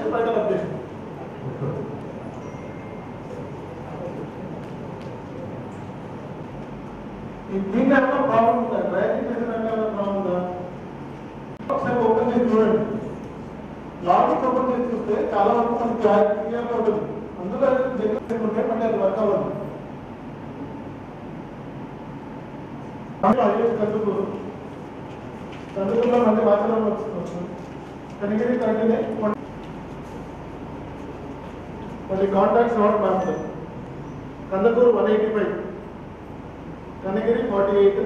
స్పైటల్ updation దీంట్లో ఏమైనా problem ఉందా డ్రైవింగ్ చేసిన ఏమైనా ప్రాబ్లం ఉందా ఒకసారి ఓపెన్ చేసి చూడండి లాజిక్ ఓపెన్ చేసి చూస్తే చాలా వరకు మనకి క్లియర్గా ఉంటుంది అందులో జనరేషన్ ఉంటే మళ్ళీ అది వర్క్ అవ్వదు ఐఎస్ కందుకూరు కందుకూరులో మళ్ళీ వాతావరణం వస్తుంది కనిగిరి కంటిన్యూ మళ్ళీ contacts not map Kandukur one eighty five Kanigiri forty eight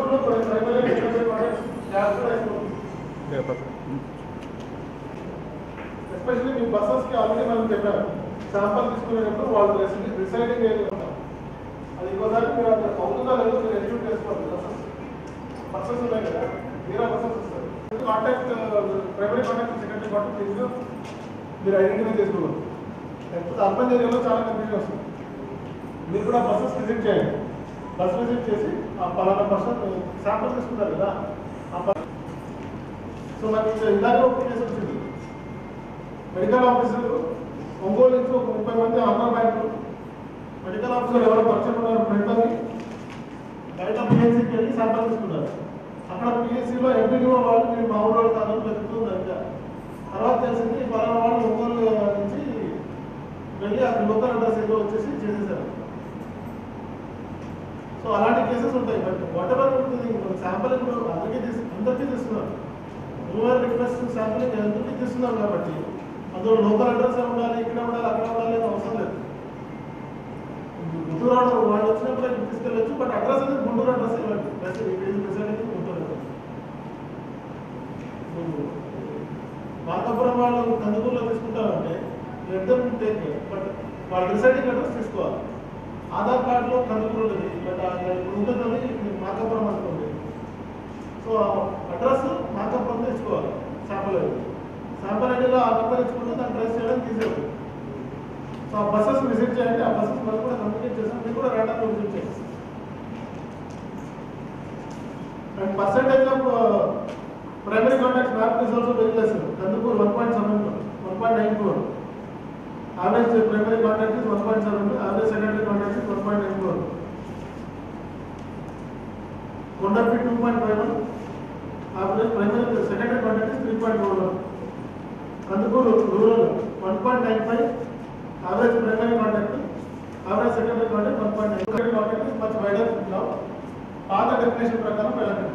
especially మీ బస్సెస్కి ఆల్రెడీ మనం చెప్పారు శాంపల్ తీసుకునేటప్పుడు వాళ్ళు రిసైడింగ్ ఏరియా ఉంటాం అది ఇంకోసారి మీరు అక్కడ అవుతుందా లేదో మీరు ఎగ్జిక్యూట్ చేసుకోవాలి బస్సెస్ బస్సెస్ ఉన్నాయి కదా మీరా బస్సెస్ వస్తారు contact primary contact secondary contact తీసుకు మీరు ఐడెంటిఫై చేసుకోవాలి లేకపోతే అర్బన్ ఏరియాలో చాలా కన్ఫ్యూజన్ వస్తుంది మీరు కూడా బస్సెస్ విజిట్ చేయండి బస్ విజిట్ చేసి ఆ పలానా పర్సన్ శాంపుల్ తీసుకున్నారు కదా ఆ ప- సో నాకు ఇంకా ఇలాగే ఒక కేసు వచ్చింది మెడికల్ ఆఫీసర్ ఒంగోలు నుంచి ఒక ముప్పై మంది ఆంధ్ర బ్యాంకులు మెడికల్ ఆఫీసర్ ఎవరో పరిచయం ఉన్నారు ఫ్రెండ్ అని బయట పిఎస్సీకి వెళ్ళి శాంపుల్ తీసుకున్నారు అక్కడ పిఎస్సీలో ఎంపీడీఓ వాళ్ళు మీరు మా ఊరు కాదని వెతుకుతుంది ఇంకా తర్వాత తెలిసింది పలానా వాళ్ళు ఒంగోలు నుంచి వెళ్ళి అక్కడ లోకల్ అడ్రస్ ఏదో వచ్చేసి చేసేసారు సో అలాంటి కేసెస్ ఉంటాయి బట్ వాట్ ఎవర్ ఉంటుంది శాంపుల్ ఇప్పుడు అందరికీ తీసు అందరికీ తీస్తున్నారు రూరల్ రిక్వెస్ట్ శాంపుల్ అందరికీ తీస్తున్నారు కాబట్టి అందులో లోకల్ అడ్రస్ ఉండాలి ఇక్కడ ఉండాలి అక్కడ ఉండాలి అని అవసరం లేదు గుంటూరు ఆర్డర్ వాళ్ళు వచ్చినప్పుడు ఇక్కడ తీసుకెళ్ళచ్చు బట్ అడ్రస్ అనేది గుంటూరు అడ్రస్ ఇవ్వండి ప్లస్ ప్రెసిడెంట్ గుంటూరు address. ఇప్పుడు మార్కాపురం వాళ్ళు కందుకూరులో తీసుకుంటారంటే ఇద్దరు టేక్ బట్ వాళ్ళ రిసైడింగ్ అడ్రస్ తీసుకోవాలి ఆధార్ కార్డులో కందుకూరు ఉంది బట్ అక్కడ ఇప్పుడు ఉంటుందని మార్కాపురం అనుకోండి సో అడ్రస్ మార్కాపురం తెచ్చుకోవాలి శాంపుల్ ఐడి శాంపుల్ ఐడిలో ఆ నెంబర్ ఇచ్చుకుంటే దాన్ని ట్రేస్ చేయడానికి తీసేది సో ఆ బస్సెస్ విజిట్ చేయండి ఆ బస్సెస్ మనం కూడా కమ్యూనికేట్ చేసాం మీరు కూడా ర్యాండమ్గా విజిట్ చేయండి and percentage of primary contacts map is also very less Kandukur one point seven one point nine four average primary contact is 1.7, average secondary contact is 1.94. Kondapi 2.51, average primary secondary contact is 3.41. Kandukuru rural 1.95, average primary contact, average secondary contact 1.9. Secondary contact is much wider now. పాత definition ప్రకారం వెళ్ళండి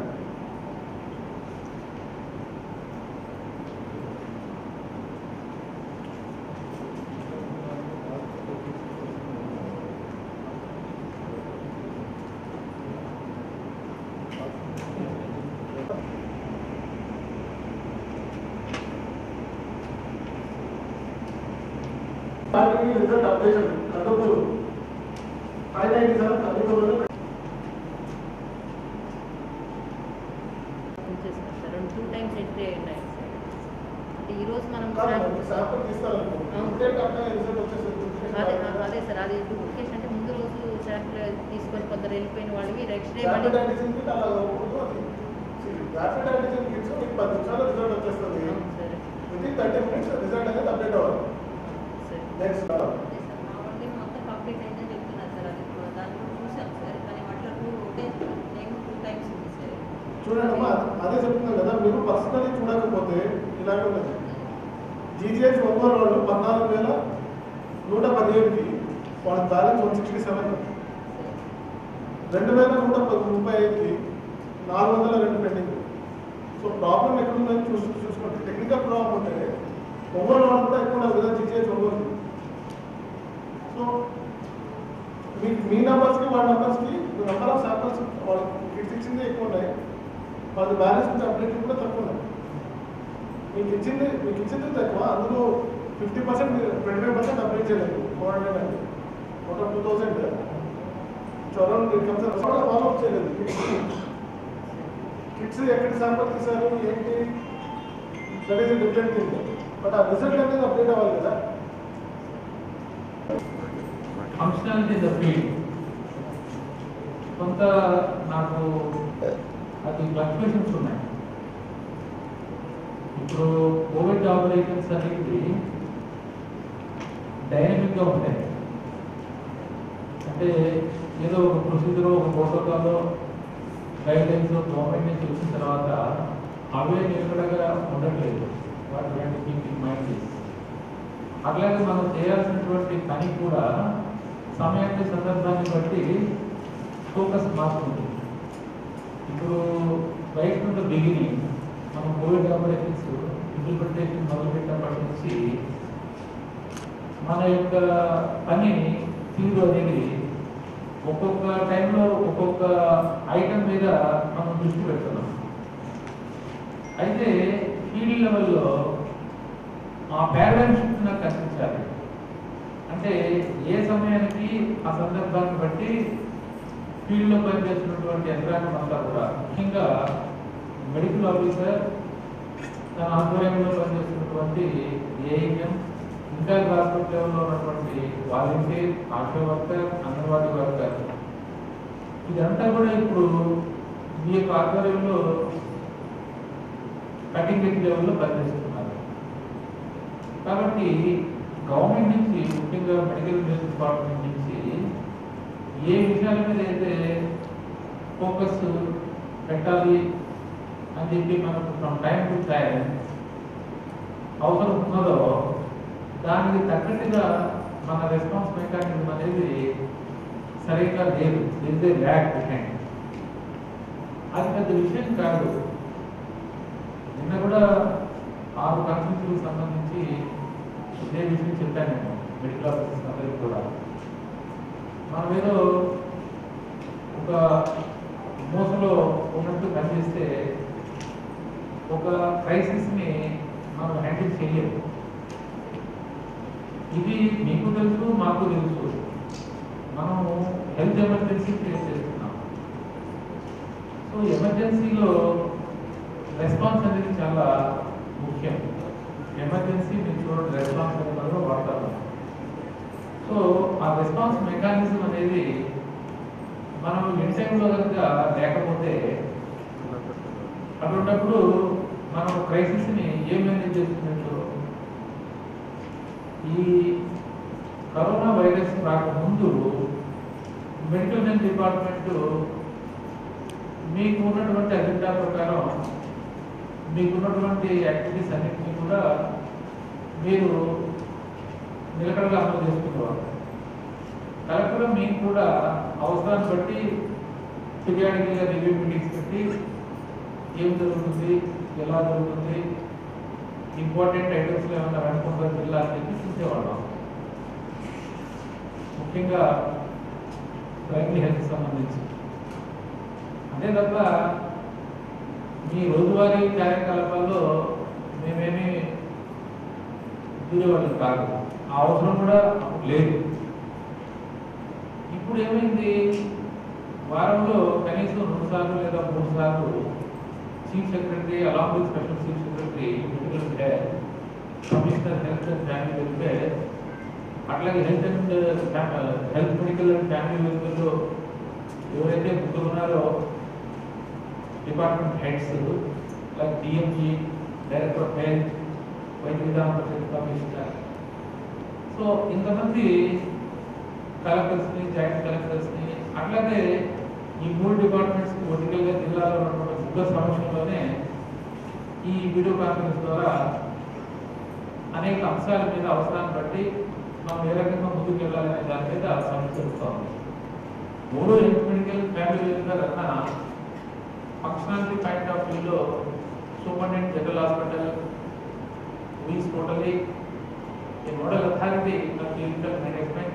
దానికి result updation Kandukur five ninety seven Kandukur చేస్తున్నారు sir రెండు two times entry అయ్యాయి sir అంటే ఈరోజు మనం శాంపుల్ తీస్తారనుకో అవును. రిజల్ట్ అప్లై రిజల్ట్ అదే వచ్చేసి అదే సార్ అది డూప్లికేషన్ అంటే ముందు రోజు శాంపుల్ తీసుకొని కొందరు వెళ్ళిపోయిన వాళ్ళవి నెక్స్ట్ డే ర్యాపిడ్ మళ్ళీ యాంటిజెన్ కిట్ అలా అవ్వకూడదు అది ర్యాపిడ్ యాంటిజెన్ కిట్స్ మీకు పది నిమిషాల్లో రిజల్ట్ వచ్చేస్తుంది అవును sir with in thirty minutes result అనేది అప్డేట్ అవ్వాలి సార్ నెక్స్ట్ అదే సార్ మా వాళ్ళు మొత్తం కంప్లీట్ అయిందని చెప్తున్నారు సార్ అది ఇప్పుడు దాన్ని కూడా చూసాం సార్ కానీ వాటిలో టూ డేస్ నేను టూ టైమ్స్ ఉంది సార్ చూడండి అమ్మా అదే చెప్తున్నాను కదా మీరు పర్సనలీ చూడకపోతే ఇలాగే ఉన్నది జీజీహెచ్ ఒంగోలు వాళ్ళు పద్నాలుగు వేల నూట పదిహేడుకి వాళ్ళ బ్యాలెన్స్ వన్ సిక్స్టీ సెవెన్ రెండు వేల నూట పది ముప్పై ఐదుకి నాలుగు వందల రెండు పెండింగ్ సో ప్రాబ్లం ఎక్కడుందని చూసి చూసుకోండి టెక్నికల్ ప్రాబ్లం ఉంటే ఒంగోలు వాళ్ళు కూడా ఎక్కువ ఉన్నారు కదా జీజీహెచ్ ఒంగోలు సో మీ మీ నెంబర్స్కి వాళ్ళ నెంబర్స్కి నెంబర్ ఆఫ్ శాంపిల్స్ వాళ్ళకి కిట్స్ ఇచ్చింది ఎక్కువ ఉన్నాయి వాళ్ళ బ్యాలెన్స్ నుంచి అప్డేట్ కూడా తక్కువ ఉన్నాయి మీకు ఇచ్చింది మీకు ఇచ్చింది తక్కువ అందులో ఫిఫ్టీ పర్సెంట్ మీరు ట్వంటీ ఫైవ్ పర్సెంట్ అప్డేట్ చేయలేదు ఫోర్ హండ్రెడ్ అండి ఒక two thousand around incomes follow up చేయలేదు కిట్స్ ఎక్కడ శాంపుల్ తీశారు ఏంటి that is different thing but ఆ రిజల్ట్ అనేది అప్డేట్ అవ్వాలి కదా ఫంక్షనాలిటీ ద ఫీల్డ్ కొంత నాకు అది ఫ్లక్చుయేషన్స్ ఉన్నాయి ఇప్పుడు కోవిడ్ ఆపరేషన్స్ అనేది డైనమిక్గా ఉంటాయి అంటే ఏదో ఒక ప్రొసీజర్ ఒక ప్రోటోకాల్ గైడ్ లైన్స్ గవర్నమెంట్ నుంచి వచ్చిన తర్వాత అవే నిలకడగా ఉండట్లేదు వాటి రెండు కీప్ ఇన్ మైండ్ అట్లాగే మనం చేయాల్సినటువంటి పని కూడా సమయాన్ని సందర్భాన్ని బట్టి ఫోకస్ మారుతుంది ఇప్పుడు రైట్ టు ద బిగినింగ్ మనం కోవిడ్ ఆపరేషన్స్ ఇంప్లిమెంటేషన్ మొదలుపెట్టినప్పటి నుంచి మన యొక్క పని తీరు అనేది ఒక్కొక్క టైంలో ఒక్కొక్క ఐటమ్ మీద మనం దృష్టి పెడుతున్నాం అయితే ఫీల్డ్ లెవెల్లో ఆ పారాడైమ్ షిఫ్ట్ నాకు కనిపించాలి అంటే ఏ సమయానికి ఆ సందర్భాన్ని బట్టి ఫీల్డ్లో పనిచేస్తున్నటువంటి యంత్రాంగం అంతా కూడా ముఖ్యంగా మెడికల్ ఆఫీసర్ తన ఆధ్వర్యంలో పనిచేస్తున్నటువంటి ఏఎన్ఎం ఇంకా గ్రాస్రూట్ లెవెల్లో ఉన్నటువంటి volunteer ASHA worker anganwadi worker ఇదంతా కూడా ఇప్పుడు మీ యొక్క ఆధ్వర్యంలో కటింగ్ ఎడ్జ్ లెవెల్లో పనిచేస్తున్నారు కాబట్టి గవర్నమెంట్ నుంచి ముఖ్యంగా మెడికల్ డిపార్ట్మెంట్ నుంచి ఏ విషయాల మీద అయితే ఫోకస్ పెట్టాలి అని చెప్పి మనకు ఫ్రమ్ టైం టు టైం అవసరం ఉన్నదో దానికి తగ్గట్టుగా మన రెస్పాన్స్ మెకానిజం అనేది సరిగ్గా లేదు దిస్ ఏ ల్యాక్ బిహైండ్ అది పెద్ద విషయం కాదు నిన్న కూడా ఆరు కాన్ఫరెన్స్లకు సంబంధించి ఇదే విషయం చెప్పాను నేను మెడికల్ ఆఫీసర్స్ అందరికీ కూడా మనం ఏదో ఒక మోసలో ఉన్నట్టు పనిచేస్తే ఒక క్రైసిస్ని మనం హ్యాండిల్ చేయలేము ఇది మీకు తెలుసు మాకు తెలుసు మనము హెల్త్ ఎమర్జెన్సీ ఫేస్ చేస్తున్నాం సో ఎమర్జెన్సీలో రెస్పాన్స్ అనేది చాలా ముఖ్యం ఎమర్జెన్సీ మీరు చూడండి రెస్పాన్స్ అనే పదంలో వాడతాము సో ఆ రెస్పాన్స్ మెకానిజం అనేది మనం ఇన్ టైంలో కనుక లేకపోతే అటువంటిప్పుడు మనం క్రైసిస్ని ఏం మేనేజ్ చేస్తున్నట్టు ఈ కరోనా వైరస్ రాకముందు మెడికల్ హెల్త్ డిపార్ట్మెంట్ మీకు ఉన్నటువంటి అజెండా ప్రకారం మీకున్నటువంటి యాక్టివిటీస్ అన్నింటినీ కూడా మీరు నిలకడగా అమలు చేసుకునేవారు కరెక్ట్గా మీకు కూడా అవసరాన్ని బట్టి పీరియాడికల్గా రివ్యూ మీటింగ్స్ పెట్టి ఏం జరుగుతుంది ఎలా జరుగుతుంది ఇంపార్టెంట్ ఐటమ్స్ ఏమైనా వెనుకుంటుందో జిల్లా అని చెప్పి చూసేవాళ్ళం ముఖ్యంగా ప్రైమరీ హెల్త్ సంబంధించి అంతే తప్ప మీ రోజువారీ కార్యకలాపాల్లో మేమేమి దూరేవాళ్ళం కాదు ఆ అవసరం కూడా అప్పుడు లేదు ఇప్పుడు ఏమైంది వారంలో కనీసం రెండు సార్లు లేదా మూడు సార్లు chief secretary along with special chief secretary medical health commissioner health and family welfare అట్లాగే health and health medical and family వెల్ఫేర్లో ఎవరైతే ముగ్గురు ఉన్నారో department heads like DMG director of health Vaidya Vidhana Parishad commissioner so ఇంతమంది కలెక్టర్స్ని జాయింట్ కలెక్టర్స్ని అట్లాగే ఈ మూడు డిపార్ట్మెంట్స్కి వర్టికల్గా జిల్లాలో ఉన్నటువంటి ముగ్గురు సమక్షంలోనే ఈ వీడియో కాన్ఫరెన్స్ ద్వారా అనేక అంశాల మీద అవసరాన్ని బట్టి మనం ఏ రకంగా ముందుకు వెళ్ళాలనే దాని మీద సమస్య జరుగుతోంది మూడు హెల్త్ మెడికల్ ఫ్యామిలీ వెల్ఫేర్ అన్న ఫంక్షనాలిటీ పాయింట్ ఆఫ్ వ్యూలో superintendent general hospital means totally a nodal authority of clinical management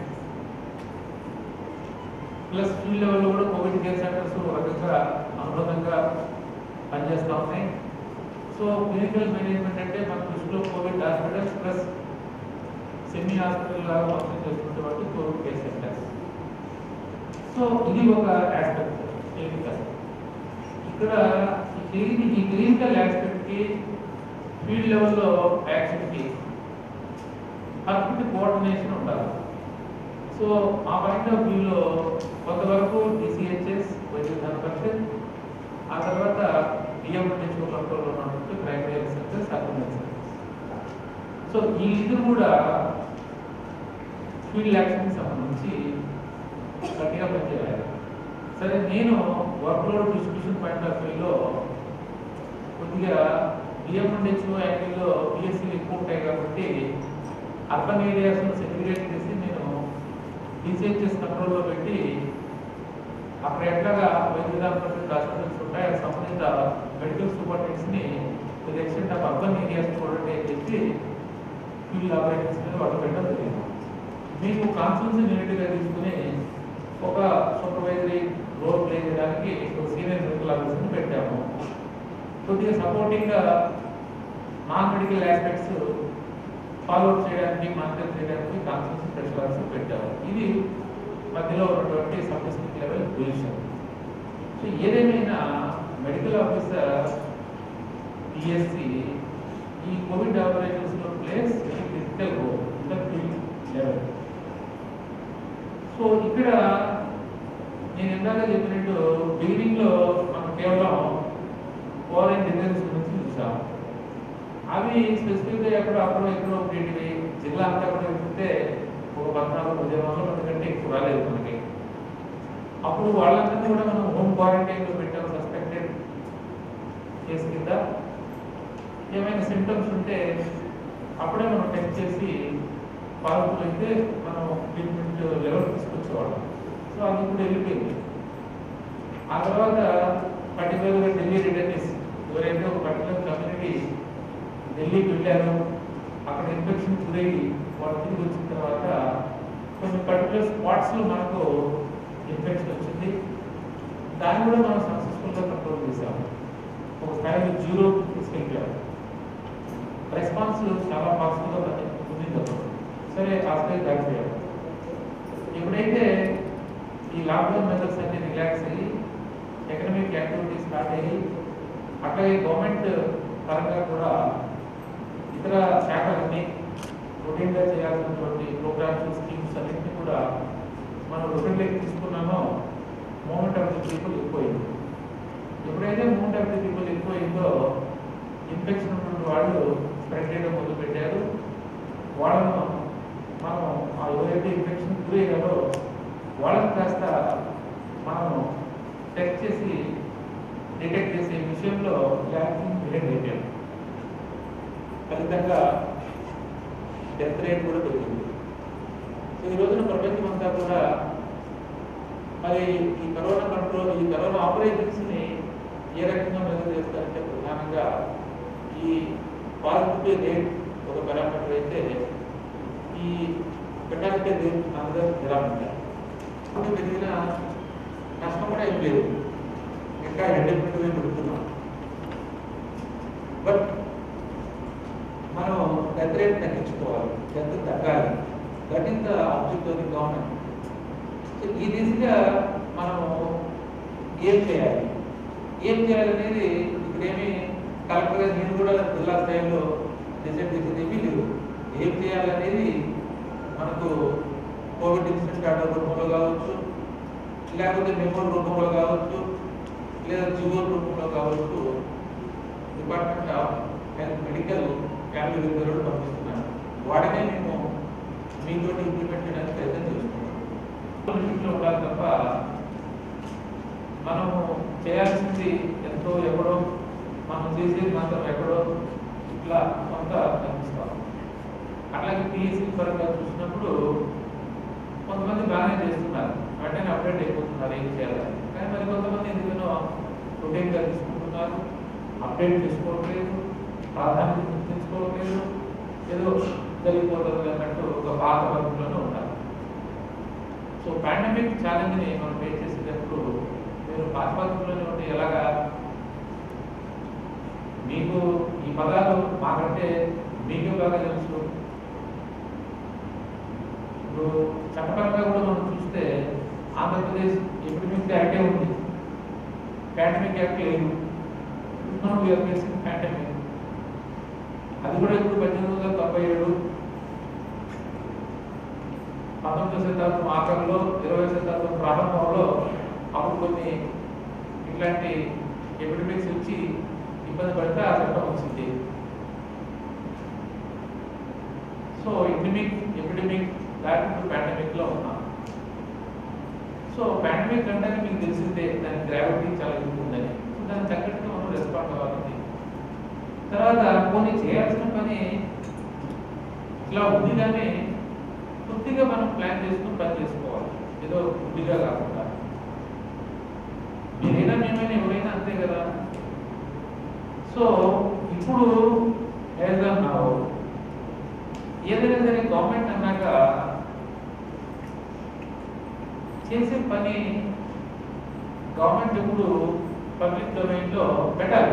plus field లెవెల్లో కూడా కోవిడ్ కేర్ సెంటర్స్ ఒక రకంగా అనుబంధంగా పనిచేస్తూ ఉన్నాయి సో క్లినికల్ మేనేజ్మెంట్ అంటే మన దృష్టిలో Covid hospitals plus semi hospital లాగా ఫంక్షన్ చేస్తున్నటువంటి కోవిడ్ కేర్ సెంటర్స్ సో ఇది ఒక ఆస్పెక్ట్ క్లినికల్ ఇక్కడ ఈ క్లినిక్ ఈ క్లినికల్ ఆస్పెక్ట్కి ఫీల్డ్ లెవెల్లో యాక్టివిటీ పర్ఫెక్ట్ కోఆర్డినేషన్ ఉండాలి సో ఆ పాయింట్ ఆఫ్ వ్యూలో కొంతవరకు డిసిహెచ్ఎస్ వైద్య విధాన పరిషత్ ఆ తర్వాత డిఎంహెచ్ఓ కంట్రోల్లో ఉన్నటువంటి primary health centres agreement centres so ఈ ఇద్దరు కూడా ఫీల్డ్ యాక్షన్ సంబంధించి గట్టిగా పనిచేయాలి సరే నేను work load distribution point of వ్యూలో కొద్దిగా బిఎం అండ్ హెచ్ఓ యాంగిల్లో పిఎస్సీలు ఎక్కువ ఉంటాయి కాబట్టి అర్బన్ ఏరియాస్ను సెగ్రిగేట్ చేసి నేను డిసిహెచ్ఎస్ కంట్రోల్లో పెట్టి అక్కడ ఎట్లాగా వైద్య పరిషత్ హాస్పిటల్స్ ఉంటాయి ఆ సంబంధిత మెడికల్ సూపరింటెండెంట్స్ని to the extent of urban areas చూడండి అని చెప్పి ఫీల్డ్ ఆపరేషన్స్ మీద వాళ్ళు పెట్టడం జరిగింది మీకు కాన్ఫరెన్స్ యూనిట్గా తీసుకుని ఒక సూపర్వైజరీ రోల్ ప్లే చేయడానికి ఒక సీనియర్ మెడికల్ ఆఫీసర్ని పెట్టాము కొద్దిగా సపోర్టింగ్గా నాన్ మెడికల్ ఆస్పెక్ట్స్ ఫాలో చేయడానికి మానిటర్ చేయడానికి కాన్ఫరెన్స్ స్పెషల్ ఆఫీసర్ పెట్టాము ఇది మధ్యలో ఉన్నటువంటి sub district level position so ఏదేమైనా మెడికల్ ఆఫీసర్ పిఎస్సి ఈ కోవిడ్ ఆపరేషన్స్ లో plays critical role in the field level so ఇక్కడ నేను ఇందాక చెప్పినట్టు బిగినింగ్ లో మనం కేవలం ఫారెన్ డిజైన్స్ గురించి చూసాం అవి స్పెసిఫిక్ గా ఎక్కడో అక్కడో ఎక్కడో ఉండేటివి జిల్లా అంతా కూడా వెళ్తుంటే ఒక పద్నాలుగు పదిహేను వందల మంది కంటే ఎక్కువ రాలేదు మనకి అప్పుడు వాళ్ళందరినీ కూడా మనం హోమ్ క్వారంటైన్ లో పెట్టాం సస్పెక్టెడ్ కేసు కింద ఏమైనా సిమ్టమ్స్ ఉంటే అప్పుడే మనం టెస్ట్ చేసి పాజిటివ్ అయితే మనం ట్రీట్మెంట్ లెవెల్ తీసుకొచ్చేవాళ్ళం సో అది కూడా వెళ్ళిపోయింది ఆ తర్వాత పర్టికులర్గా ఢిల్లీ రిటర్నీస్ ఎవరైతే ఒక పర్టికులర్ కమ్యూనిటీ ఢిల్లీకి వెళ్ళారు అక్కడ ఇన్ఫెక్షన్ గురయ్యి వాళ్ళు తిరిగి వచ్చిన తర్వాత కొన్ని పర్టికులర్ స్పాట్స్లో మనకు ఇన్ఫెక్షన్ వచ్చింది దాన్ని కూడా మనం సక్సెస్ఫుల్గా కంట్రోల్ చేసాము ఒక స్థాయిలో జీరో తీసుకెళ్ళాము రెస్పాన్స్ చాలా పాజిటివ్గా ఉంది అప్పుడు సరే ఆ స్థాయి దాటిపోయాము ఎప్పుడైతే ఈ లాక్డౌన్ మెథడ్స్ అన్ని రిలాక్స్ అయ్యి ఎకనామిక్ యాక్టివిటీ స్టార్ట్ అయ్యి అట్లాగే గవర్నమెంట్ పరంగా కూడా ఇతర శాఖలన్నీ రొటీన్గా చేయాల్సినటువంటి ప్రోగ్రామ్స్ స్కీమ్స్ అన్నింటినీ కూడా మనం రొటీన్లోకి తీసుకున్నామో మూమెంట్ ఆఫ్ ది పీపుల్ ఎక్కువైంది ఎప్పుడైతే మూమెంట్ ఆఫ్ ది పీపుల్ ఎక్కువైందో ఇన్ఫెక్షన్ ఉన్నటువంటి వాళ్ళు స్ప్రెడ్ చేయడం మొదలు పెట్టారు వాళ్ళను మనం ఆ ఎవరైతే ఇన్ఫెక్షన్ గురయ్యారో వాళ్ళని కాస్త మనం టెస్ట్ చేసి డిటెక్ట్ చేసే విషయంలో వ్యాక్సిన్ డిటెక్ట్ అయిపోయాం ఫలితంగా డెత్ రేట్ కూడా పెరిగింది సో ఈ రోజున ప్రపంచం అంతా కూడా మరి ఈ కరోనా కంట్రోల్ ఈ కరోనా ఆపరేషన్స్ ని ఏ రకంగా మెజర్ చేస్తారంటే ప్రధానంగా ఈ పాజిటివిటీ రేట్ ఒక పారామీటర్ అయితే ఈ ఫెటాలిటీ రేట్ అందరూ పారామీటర్ ఇప్పుడు పెరిగిన నష్టం కూడా ఏం లేదు ఇంకా ఎండమెంట్గా పెడుతున్నాం బట్ మనం డెత్ రేట్ తగ్గించుకోవాలి డెత్ తగ్గాలి that is the object of the government so ఈ దిశగా మనం ఏం చేయాలి ఏం చేయాలనేది ఇక్కడేమి కలెక్టర్గా నేను కూడా జిల్లా స్థాయిలో డిసైడ్ చేసేది ఏమీ లేదు ఏం చేయాలనేది మనకు కోవిడ్ ఇన్సిడెంట్ ఆర్డర్ రూపంలో కావచ్చు లేకపోతే మెమోర్ రూపంలో కావచ్చు లేదా జియో రూపంలో కావచ్చు department of health medical family welfare పంపిస్తున్నాను వాటినే మేము మీతో ఇంప్లిమెంట్ చేయడానికి ప్రయత్నం చేస్తున్నాం లో ఉండాలి తప్ప మనము చేయాల్సింది ఎంతో ఎక్కడో మనం చేసేది మాత్రం ఎక్కడో ఇట్లా కొంత కనిపిస్తాం అట్లాగే పిఎస్సి పరంగా చూసినప్పుడు కొంతమంది బాగానే చేస్తున్నారు వెంటనే అప్డేట్ అయిపోతున్నారు ఏం చేయాలని కానీ మరి కొంతమంది ఎందుకనో రొటీన్గా తీసుకుంటున్నారు అప్డేట్ చేసుకోవట్లేదు ప్రాధాన్యత గుర్తించుకోవట్లేదు ఏదో జరిగిపోతుంది అన్నట్టు ఒక పాత వర్గంలోనే ఉన్నారు సో పాండమిక్ ఛాలెంజ్ని మనం ఫేస్ చేసేటప్పుడు మీరు పాత పద్ధతిలోనే ఉంటే ఎలాగా మీకు ఈ పదాలు మాకంటే మీకు బాగా తెలుసు ఇప్పుడు చట్టపరంగా కూడా మనం చూస్తే ఆంధ్రప్రదేశ్ ఎపిడమిక్ యాక్టే ఉంది పాండమిక్ యాక్ట్ లేదు మనం వీఆర్ ఫేసింగ్ పాండమిక్ అది కూడా ఇప్పుడు పద్దెనిమిది వందల తొంభై ఏడు పంతొమ్మిదవ శతాబ్దం ఆఖరిలో ఇరవై శతాబ్దం ప్రారంభంలో అప్పుడు కొన్ని ఇట్లాంటి ఎపిడమిక్స్ వచ్చి ఇబ్బంది పడితే ఆ చట్టం వచ్చింది సో ఎండమిక్ ఎపిడమిక్ దాటి పాండమిక్ లో ఉన్నాం సో పాండమిక్ అంటే మీకు తెలిసిందే దాని గ్రావిటీ చాలా ఎక్కువ ఉందని సో దానికి తగ్గట్టుగా మనం రెస్పాండ్ అవ్వాలి తర్వాత కొన్ని చేయాల్సిన పని ఇట్లా ఉంది కానీ కొద్దిగా మనం ప్లాన్ చేసుకుని పని చేసుకోవాలి ఏదో గుడ్డిగా కాకుండా మీరైనా మేమైనా ఎవరైనా అంతే కదా సో ఇప్పుడు యాజ్ అన్నావు ఏదైనా సరే గవర్నమెంట్ అన్నాక చేసే పని గవర్నమెంట్ ఎప్పుడు పబ్లిక్ డొమైన్లో పెట్టాలి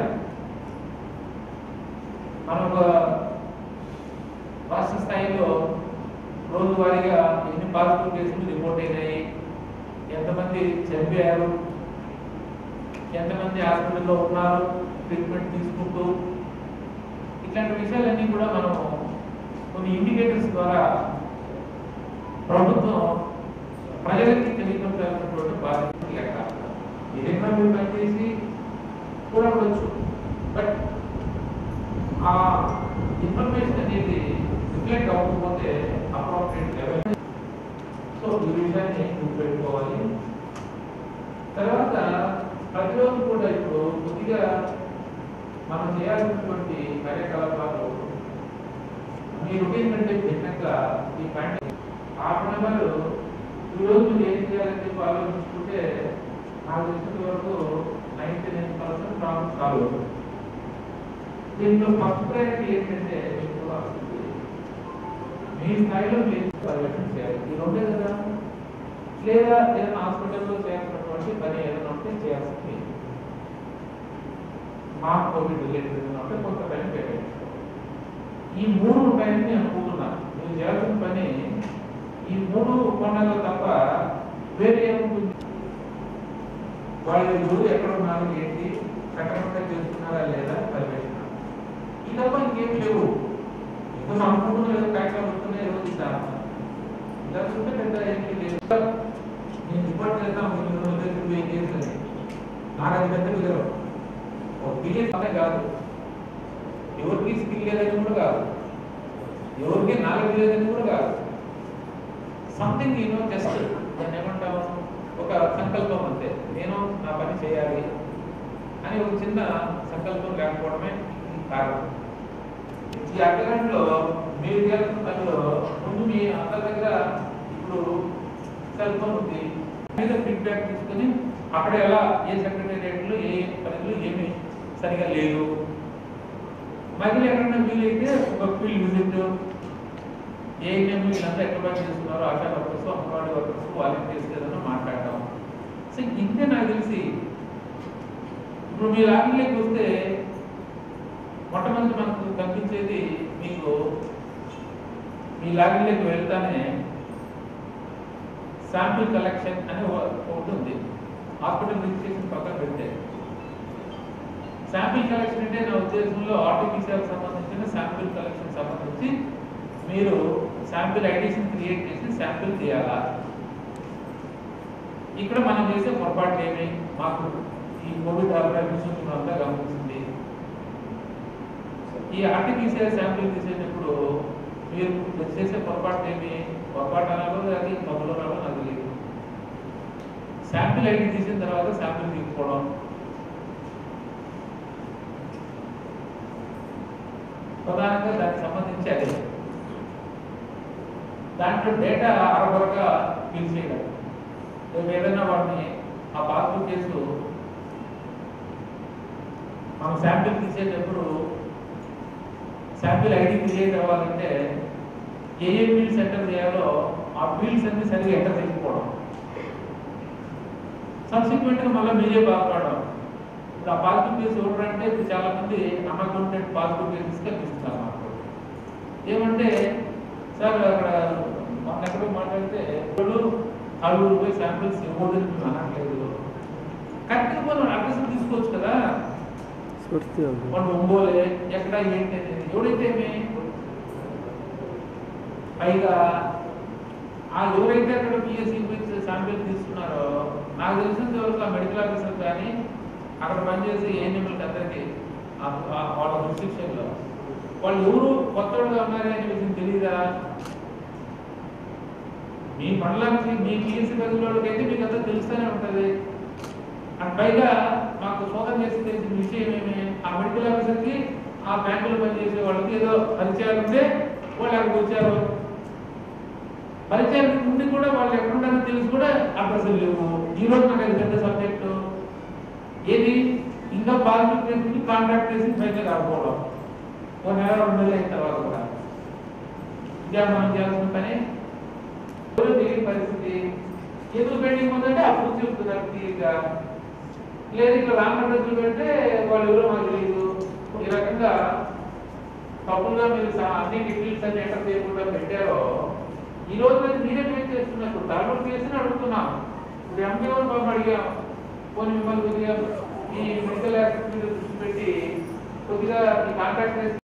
మనం ఒక రాష్ట్ర స్థాయిలో రోజువారీగా ఎన్ని పాజిటివ్ కేసులు రిపోర్ట్ అయినాయి ఎంతమంది చనిపోయారు ఎంతమంది హాస్పిటల్లో ఉన్నారు ట్రీట్మెంట్ తీసుకుంటూ ఇట్లాంటి విషయాలన్నీ కూడా మనం కొన్ని ఇండికేటర్స్ ద్వారా ప్రభుత్వం ప్రజలకి తెలియపరచాల్సినటువంటి బాధ్యత లెక్క ఏదైనా మీరు పనిచేసి కూడా ఉండొచ్చు బట్ ఆ ఇన్ఫర్మేషన్ అనేది రిఫ్లెక్ట్ అవ్వకపోతే అప్రోప్రియేట్ లెవెల్ సో ఈ విషయాన్ని గుర్తుపెట్టుకోవాలి తర్వాత ప్రతిరోజు కూడా ఇప్పుడు కొద్దిగా మనం చేయాల్సినటువంటి కార్యకలాపాలు మీ రొటీన్ కంటే భిన్నంగా ఈ పాయింట్ హాఫ్ అన్ అవర్ ఈ రోజు మీరు ఏం చేయాలని చెప్పి ఆలోచించుకుంటే నాకు తెలిసిన వరకు ninety nine percent problem solve అవుతుంది దీంట్లో ఫస్ట్ ప్రయారిటీ ఏంటంటే మీకు కూడా వస్తుంది. మీ స్థాయిలో మీరు పర్యవేక్షణ చేయాలి ఈ రెండే కదా లేదా ఏదైనా హాస్పిటల్లో చేయాల్సినటువంటి పని ఏదైనా ఉంటే చేయాల్సింది మా కోవిడ్ రిలేటెడ్ ఏదైనా ఉంటే కొంత టైం పెట్టండి ఈ మూడు ఉంటాయని నేను అనుకుంటున్నాను మీరు చేయాల్సిన పని ఈ మూడు కొండలు తప్ప వేరే ఏముంటుంది వాళ్ళు ఎవరు ఎక్కడ ఉన్నారు ఏంటి సక్రమంగా చేస్తున్నారా లేదా పర్యవేక్షణ ఈ తప్ప ఇంకేం లేవు ఏదో అనుకుంటున్నా ఏదో ప్యాక్లో వస్తున్నాయి ఏదో ఇద్దాం ఇలా చూస్తే పెద్ద ఏంటి లేదు నేను రిపోర్ట్ చేద్దాం మీరు రెండు దగ్గర ఏం చేస్తుంది నాలుగు పెద్ద కుదరవు ఒక బిలియన్ అనే కాదు ఎవరికి స్కిల్ లేదని కూడా కాదు ఎవరికి నాలెడ్జ్ లేదని కూడా కాదు సంథింగ్ యూనో జస్ట్ దాన్ని ఏమంటాము ఒక సంకల్పం అంతే నేను నా పని చేయాలి అని ఒక చిన్న సంకల్పం లేకపోవడమే ఈ కారణం ఈ అడ్డగంటలో మీరు చేయాల్సిన పనిలో ముందు మీ అందరి దగ్గర ఇప్పుడు సెల్ ఫోన్ ఉంది మీద ఫీడ్బ్యాక్ తీసుకొని అక్కడ ఎలా ఏ సెక్రటేరియట్లు ఏ పనులు ఏమి సరిగా లేదు మళ్ళీ ఎక్కడన్నా వీలైతే ఒక ఫీల్డ్ విజిట్ ఏ వీళ్ళంతా ఎక్కడ పని చేస్తున్నారు ASHA workers anganwadi workers volunteers ఏదైనా మాట్లాడటం సో ఇంతే నాకు తెలిసి ఇప్పుడు మీరు ఆటలోకి వస్తే మొట్టమొదటి మనకు కనిపించేది మీకు మీ లాగిన్లోకి వెళ్తానే శాంపిల్ కలెక్షన్ అని ఒక- ఒకటి ఉంది హాస్పిటల్ రిజిస్ట్రేషన్ పక్కన పెడితే శాంపిల్ కలెక్షన్ అంటే నా ఉద్దేశంలో ఆర్టీపీసీఆర్ సంబంధించిన శాంపిల్ కలెక్షన్ సంబంధించి మీరు శాంపిల్ ఐడీస్ని క్రియేట్ చేసి శాంపిల్ తీయాలా ఇక్కడ మనం చేసే పొరపాట్లు ఏమి మాకు ఈ కోవిడ్ అప్రాక్సిమేషన్ అంతా గమనించింది ఈ ఆర్టీపీసీఆర్ శాంపిల్ తీసేటప్పుడు మీరు చేసే పొరపాటు ఏమి పొరపాటు అనాలో అది తప్పులు అనాలో నాకు తెలియదు శాంపిల్ ఐడి తీసిన తర్వాత శాంపిల్ తీసుకోవడం ప్రధానంగా దానికి సంబంధించి అదే దాంట్లో డేటా అరకొరగా ఫిల్ చేయడం రేపు ఏదైనా వాడిని ఆ పాస్బుక్ కేసు మనం శాంపిల్ తీసేటప్పుడు శాంపిల్ ఐడి క్రియేట్ అవ్వాలంటే ఏ ఏ ఫీల్డ్స్ ఎంటర్ చేయాలో ఆ ఫీల్డ్స్ అన్ని సరిగా ఎంటర్ చేయకపోవడం సబ్సిక్వెంట్ గా మళ్ళీ మీరే బాధపడడం ఇప్పుడు ఆ పాజిటివ్ కేసు ఎవరంటే ఇప్పుడు చాలా మంది అన్అకౌంటెడ్ పాజిటివ్ కేసెస్ కనిపిస్తున్నారు మాకు ఏమంటే సార్ అక్కడ మొన్న ఎక్కడో మాట్లాడితే ఇప్పుడు నలుగురు పోయి శాంపిల్స్ ఇవ్వదని మేము అనట్లేదు కరెక్ట్గా మనం అడ్రస్ తీసుకోవచ్చు కదా వాడు ఒంగోలే ఎక్కడ ఏంటి అనేది ఎవడైతే ఏమి పైగా ఆ ఎవరైతే అక్కడ పిఎస్సి శాంపిల్ తీసుకున్నారో నాకు తెలిసినంత వరకు ఆ మెడికల్ ఆఫీసర్ కానీ అక్కడ పనిచేసే ఏఎన్ఎంఎల్కి అందరికీ ఆ- ఆ వాళ్ళ రిస్ట్రిక్షన్లో వాళ్ళు ఎవరు కొత్తగా ఉన్నారనే విషయం తెలియదు తెలీదా మీ మండలానికి మీ పిఎస్సి పరిధిలోకి అయితే మీకు అంతా తెలుస్తూనే ఉంటుంది అండ్ పైగా మాకు శోధన చేసి తెలిసిన విషయం ఏమి ఆ మెడికల్ ఆఫీసర్కి ఆ బ్యాంకులో పనిచేసే వాళ్ళకి ఏదో పరిచయాలు ఉంటే వాళ్ళు అక్కడికి వచ్చారు పరిచయాలు ఉండి కూడా వాళ్ళు ఎక్కడున్నారో తెలిసి కూడా అడ్రస్ లేవు ఈ రోజు నాకు అది పెద్ద సబ్జెక్టు ఏది ఇంకా పాజిటివ్ కేసుని కాంటాక్ట్ చేసి పైకి రాకపోవడం ఒక నెల రెండు నెలలు అయిన తర్వాత కూడా ఇంకా మనం చేయాల్సిన పని ఎవరు తెలియని పరిస్థితి ఎందుకు పెండింగ్ ఉందంటే అప్పుడు చెప్తున్నారు క్లియర్గా లేదు ఇక్కడ రాంగ్ అడ్రస్లు పెడితే వాళ్ళు ఎవరో మాకు తెలియదు ఈ రకంగా తప్పులుగా మీరు సా- అన్ని డీటెయిల్స్ అన్ని ఎంటర్ చేయకుండా పెట్టారో ఈ రోజు అయితే మీరే పేరు చేస్తున్నారు ఇప్పుడు ధర్మం చేసి అడుగుతున్నాం ఇప్పుడు ఎంపీఓ బాబు అడిగాం పోనీ మిమ్మల్ని కొద్దిగా ఈ మెడికల్ యాక్టివిటీ దృష్టి పెట్టి కొద్దిగా ఈ కాంట్రాక్ట్